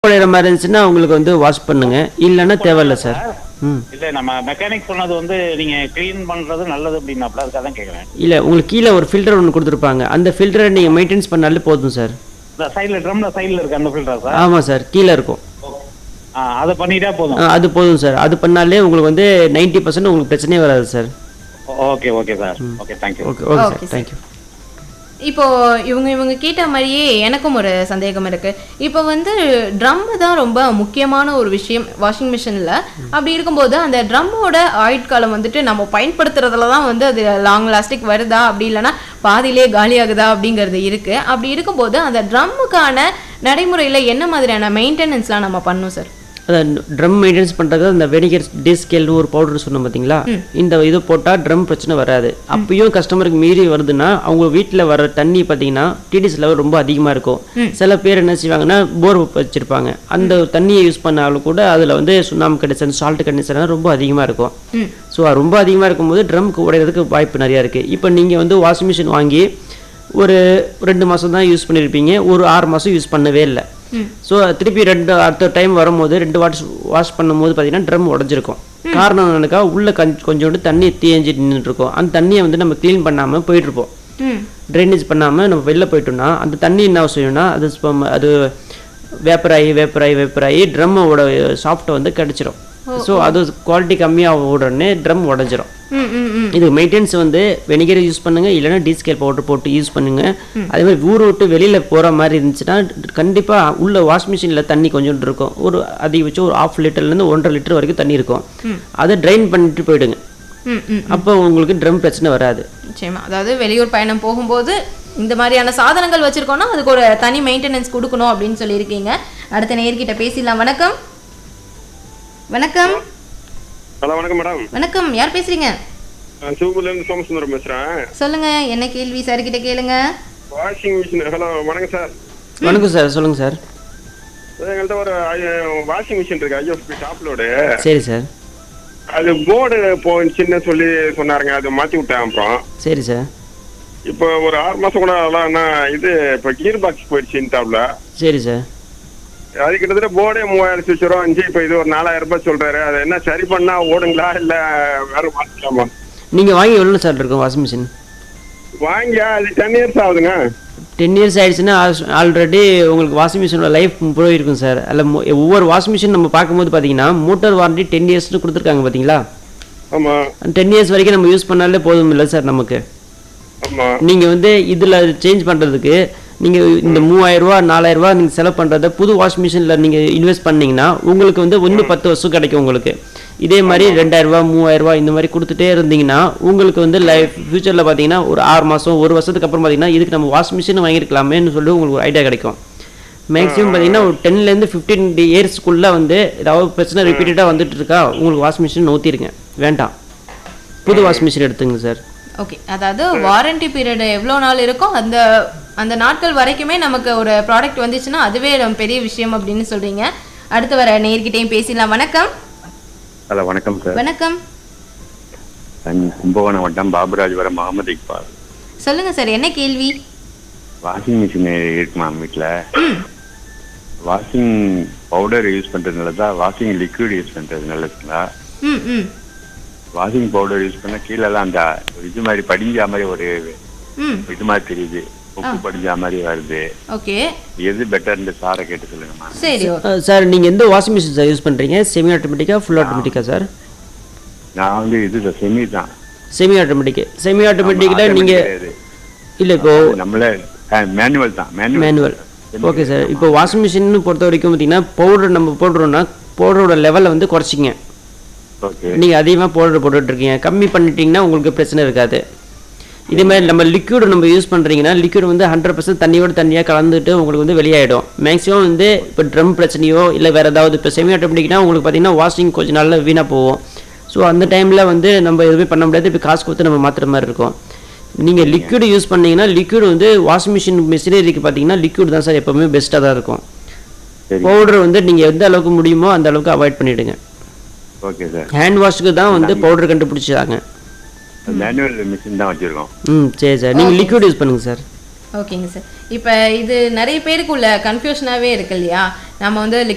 குழையிற மாதிரி இருந்துச்சுன்னா உங்களுக்கு வந்து வாஷ் பண்ணுங்க இல்லைன்னா தேவையில்ல சார் ம் இல்ல நம்ம மெக்கானிக் சொன்னது வந்து நீங்க க்ளீன் பண்றது நல்லது அப்படின்னாப்ல அதுக்காக தான் கேக்குறேன் இல்லை உங்களுக்கு கீழே ஒரு ஃபில்டர் ஒன்று கொடுத்துருப்பாங்க அந்த ஃபில்டரை நீங்கள் மெயின்டைன்ஸ் பண்ணாலே போதும் சார் இந்த சைடுல ட்ரம்ல சைடுல இருக்கு அந்த ஃபில்டர் சார் ஆமாம் சார் கீழே இருக்கும் ஆ, அதை பண்ணிட்டா போதும் ஆ, அது போதும் சார் அது பண்ணாலே உங்களுக்கு வந்து நைன்ட்டி பர்சன்ட் உங்களுக்கு பிரச்சனையே வராது sir okay okay sir okay thank you okay okay Okay, sir sir. Thank you இப்போ இவங்க இவங்க கேட்ட மாதிரியே எனக்கும் ஒரு சந்தேகம் இருக்கு இப்போ வந்து ட்ரம் தான் ரொம்ப முக்கியமான ஒரு விஷயம் வாஷிங் மிஷினில் அப்படி இருக்கும்போது அந்த ட்ரம்மோட ஆயுட்காலம் வந்துட்டு நம்ம பயன்படுத்துறதுல தான் வந்து அது லாங் லாஸ்டிக் வருதா அப்படி இல்லைன்னா பாதியிலே காலியாகுதா அப்படிங்கிறது இருக்கு அப்படி இருக்கும்போது அந்த ட்ரம்முக்கான நடைமுறையில் என்ன மாதிரியான மெயின்டெனன்ஸ்லாம் நம்ம பண்ணணும் சார் அதான் ட்ரம் மெயின்டைன்ஸ் பண்ணுறது அந்த வெனிகர் டிஸ்கேல்னு ஒரு பவுடர் சொன்னோம் பார்த்தீங்களா இந்த இது போட்டால் ட்ரம் பிரச்சனை வராது அப்பயும் கஸ்டமருக்கு மீறி வருதுன்னா அவங்க வீட்டில் வர தண்ணி பார்த்தீங்கன்னா டிடிஎஸ் லெவல் ரொம்ப அதிகமாக இருக்கும் சில பேர் என்ன செய்வாங்கன்னா போர் வச்சுருப்பாங்க அந்த தண்ணியை யூஸ் பண்ணாலும் கூட அதில் வந்து சுண்ணாம்பு கண்டிஷன் சால்ட் கண்டிஷன் ரொம்ப அதிகமாக இருக்கும் ம். ஸோ ரொம்ப அதிகமாக இருக்கும்போது ட்ரம்க்கு உடையிறதுக்கு வாய்ப்பு நிறையா இருக்குது இப்போ நீங்கள் வந்து வாஷிங் மிஷின் வாங்கி ஒரு ரெண்டு மாதம் தான் யூஸ் பண்ணியிருப்பீங்க ஒரு ஆறு மாதம் யூஸ் பண்ணவே இல்லை ஸோ திருப்பி ரெண்டு அடுத்த டைம் வரும்போது ரெண்டு வாஷ் வாஷ் பண்ணும்போது பார்த்தீங்கன்னா ட்ரம் உடஞ்சிருக்கும் காரணம் என்னக்கா உள்ள கஞ் கொஞ்சோண்டு தண்ணி தேஞ்சி நின்றுட்டு இருக்கும் அந்த தண்ணியை வந்து நம்ம க்ளீன் பண்ணாமல் போயிட்டுருப்போம் ம் ட்ரைனேஜ் பண்ணாமல் நம்ம வெளில போயிட்டோம்னா அந்த தண்ணி என்ன செய்யும்னா அது ஸ்பம்- அது வேப்பர் ஆகி வேப்பர் ஆகி வேப்பர் ஆகி ட்ரம்மோட சாஃப்ட்டை வந்து கிடச்சிரும் ஸோ அது குவாலிட்டி கம்மியாக உடனே ட்ரம் உடஞ்சிரும் ம் ம் ம் இது மெயின்டெனன்ஸ் வந்து வெனிகர் யூஸ் பண்ணுங்க இல்லைன்னா டீஸ்கேல் பவுடர் போட்டு யூஸ் பண்ணுங்க அதே மாதிரி ஊரை விட்டு வெளியில போற மாதிரி இருந்துச்சுன்னா கண்டிப்பா உள்ள வாஷ் மிஷினில் தண்ணி கொஞ்சோண்டு இருக்கும் ஒரு அதிகபட்சம் ஒரு ஆஃப் லிட்டர்லேருந்து ஒன்றரை லிட்டர் வரைக்கும் தண்ணி இருக்கும் அதை ட்ரைன் பண்ணிட்டு போயிடுங்க ம் ம் அப்போ உங்களுக்கு ட்ரம் பிரச்சனை வராது நிச்சயமா அதாவது வெளியூர் பயணம் போகும்போது இந்த மாதிரியான சாதனங்கள் வச்சிருக்கோம்னா அதுக்கு ஒரு தனி மெயின்டெனன்ஸ் கொடுக்கணும் அப்படின்னு சொல்லியிருக்கீங்க அடுத்த நேர்கிட்ட பேசிடலாம் வணக்கம் வணக்கம் ஹலோ வணக்கம் மேடம் வணக்கம் யார் பேசுறீங்க நான் சிவபுரிலேருந்து சோமசுந்தரம் பேசுகிறேன் சொல்லுங்க என்ன கேள்வி சார் கிட்ட கேளுங்க வாஷிங் மிஷின் ஹலோ வணக்கம் சார் வணக்கம் சார் சொல்லுங்க சார் எங்கள்கிட்ட ஒரு வாஷிங் மிஷின் இருக்கு ஐஎஃப்பி டாப் லோடு சரி சார் அது போர்டு போச்சுன்னு சொல்லி சொன்னாருங்க அது மாற்றி விட்டேன் அப்புறம் சரி சார் இப்போ ஒரு ஆறு மாதம் கூட ஆகலாம் ஆனால் இது இப்போ கீர் பாக்ஸ் போயிடுச்சு டாப்ல சரி சார் அது கிட்டத்தட்ட போர்டே மூவாயிரம் சுவிட்ச் ரூபா இருந்துச்சு இப்போ இது ஒரு நாலாயிரம் ரூபாய் சொல்றாரு அது என்ன சரி பண்ணா ஓடுங்களா இல்லை வேற மாற்றிக்கலாமா நீங்க வாங்கி எவ்வளோ சார் இருக்கும் வாஷிங் மிஷின் வாங்கியா அது டென் இயர்ஸ் ஆகுதுங்க டென் இயர்ஸ் ஆயிடுச்சுன்னா ஆல்ரெடி உங்களுக்கு வாஷிங் மிஷினோட லைஃப் போயிருக்கும் சார் அதில் ஒவ்வொரு வாஷிங் மிஷின் நம்ம பார்க்கும்போது பார்த்தீங்கன்னா மோட்டார் வாரண்டி டென் இயர்ஸ்னு கொடுத்துருக்காங்க பார்த்தீங்களா ஆமாம் அந்த டென் இயர்ஸ் வரைக்கும் நம்ம யூஸ் பண்ணாலே போதும் இல்லை சார் நமக்கு ஆமாம் நீங்கள் வந்து இதில் சேஞ்ச் பண்ணுறதுக்கு நீங்கள் இந்த மூவாயிரரூவா நாலாயிரரூவா நீங்கள் செலவு பண்ணுறத புது வாஷிங் மிஷினில் நீங்கள் இன்வெஸ்ட் பண்ணீங்கன்னா உங்களுக்கு வந்து இன்னும் பத்து வருஷம் கிடைக்கும் உங்களுக்கு இதே மாதிரி ரெண்டாயிரரூவா மூவாயிரரூவா இந்த மாதிரி கொடுத்துட்டே இருந்தீங்கன்னா உங்களுக்கு வந்து லைஃப் ஃபியூச்சரில் பார்த்தீங்கன்னா ஒரு ஆறு மாதம் ஒரு வருஷத்துக்கு அப்புறம் பார்த்தீங்கன்னா இதுக்கு நம்ம வாஷிங் மிஷின் வாங்கியிருக்கலாமேன்னு சொல்லி உங்களுக்கு ஒரு ஐடியா கிடைக்கும் மேக்ஸிமம் பார்த்தீங்கன்னா ஒரு டென்லேருந்து ஃபிஃப்டீன் இயர்ஸ்க்குள்ளே வந்து ஏதாவது பிரச்சனை ரிப்பீட்டடாக வந்துட்டு இருக்கா உங்களுக்கு வாஷிங் மிஷின் ஊற்றிருங்க வேண்டாம் புது வாஷிங் மிஷின் எடுத்துங்க சார் ஓகே அதாவது வாரண்டி பீரியட் எவ்வளோ நாள் இருக்கோ அந்த அந்த நாட்கள் வரைக்குமே நமக்கு ஒரு ப்ராடக்ட் வந்துச்சுன்னா அதுவே ரொம்ப பெரிய விஷயம் அப்படின்னு சொல்றீங்க அடுத்து வர நேர்கிட்டையும் பேசிடலாம் வணக்கம் ஹலோ வணக்கம் சார் வணக்கம் நான் கும்பகோணம் வட்டம் பாபுராஜபுரம் முகமது இக்பால் சொல்லுங்க சார் என்ன கேள்வி வாஷிங் மிஷின் இருக்குமா வீட்டில் வாஷிங் பவுடர் யூஸ் பண்ணுறது நல்லதா வாஷிங் லிக்விட் யூஸ் பண்ணுறது நல்லதுங்களா ம் ம் வாஷிங் பவுடர் யூஸ் பண்ணால் கீழெல்லாம் அந்த இது மாதிரி படிஞ்ச மாதிரி ஒரு ம் இது மாதிரி தெரியுது உப்பு படிஞ்ச மாதிரி வருது ஓகே எது பெட்டர்னு சாரை கேட்டு சொல்லுங்கம்மா சரி அஹ் சார் நீங்கள் எந்த வாஷிங் மிஷின் சார் யூஸ் பண்ணுறீங்க செமி ஆட்டோமேட்டிக்கா ஃபுல் ஆட்டோமேட்டிக்கா சார் நான் வந்து இது செமி தான் செமி ஆட்டோமேட்டிக் செமி ஆட்டோமேட்டிக்கில் automatic நீங்கள் கிடையாது. இல்லை இப்போ நம்மளே மேனுவல் தான் மேனுவல் ஓகே சார் இப்போ வாஷிங் மிஷின் பொறுத்த வரைக்கும் பார்த்தீங்கன்னா பவுடர் நம்ம போடுறோம்னா பவுடரோட லெவலை வந்து குறைச்சிங்க ஓகே நீங்கள் அதிகமாக பவுடர் போட்டுட்ருக்கீங்க கம்மி பண்ணிட்டீங்கன்னா உங்களுக்கு பிரச்சனை இருக்காது இதே மாதிரி நம்ம லிக்யூட் நம்ம யூஸ் பண்ணுறீங்கன்னா லிக்யூட் வந்து ஹண்ட்ரட் பர்சன்ட் தண்ணியோட தண்ணியாக கலந்துட்டு உங்களுக்கு வந்து வெளியாயிடும் மேக்ஸிமம் வந்து இப்போ ட்ரம் பிரச்சனையோ இல்லை வேறு ஏதாவது இப்போ செமி ஆட்டோமேட்டிக்னா உங்களுக்கு பார்த்தீங்கன்னா வாஷிங் கொஞ்சம் நாள்ல வீணாக போகும் ஸோ அந்த டைமில் வந்து நம்ம எதுவுமே பண்ண முடியாது இப்போ காசு கொடுத்து நம்ம மாற்றுற மாதிரி இருக்கும் நீங்கள் லிக்விட் யூஸ் பண்ணீங்கன்னா லிக்விட் வந்து வாஷிங் மிஷின் மிஷினரிக்கு பார்த்தீங்கன்னா லிக்விட் தான் சார் எப்போவுமே பெஸ்ட்டாக தான் இருக்கும் சரி பவுடர் வந்து நீங்கள் எந்த அளவுக்கு முடியுமோ அந்த அளவுக்கு அவாய்ட் பண்ணிவிடுங்க ஓகே சார் ஹேண்ட் வாஷ்க்கு தான் வந்து பவுடர் கண்டுபிடிச்சாங்க மேனுவல் மிஷின் தான் வச்சுருக்கோம் ம் சரி சார் நீங்கள் லிக்விட் யூஸ் பண்ணுங்கள் சார் ஓகேங்க சார் இப்போ இது நிறைய பேருக்கு உள்ள கன்ஃபியூஷனாகவே இருக்கு இல்லையா நம்ம வந்து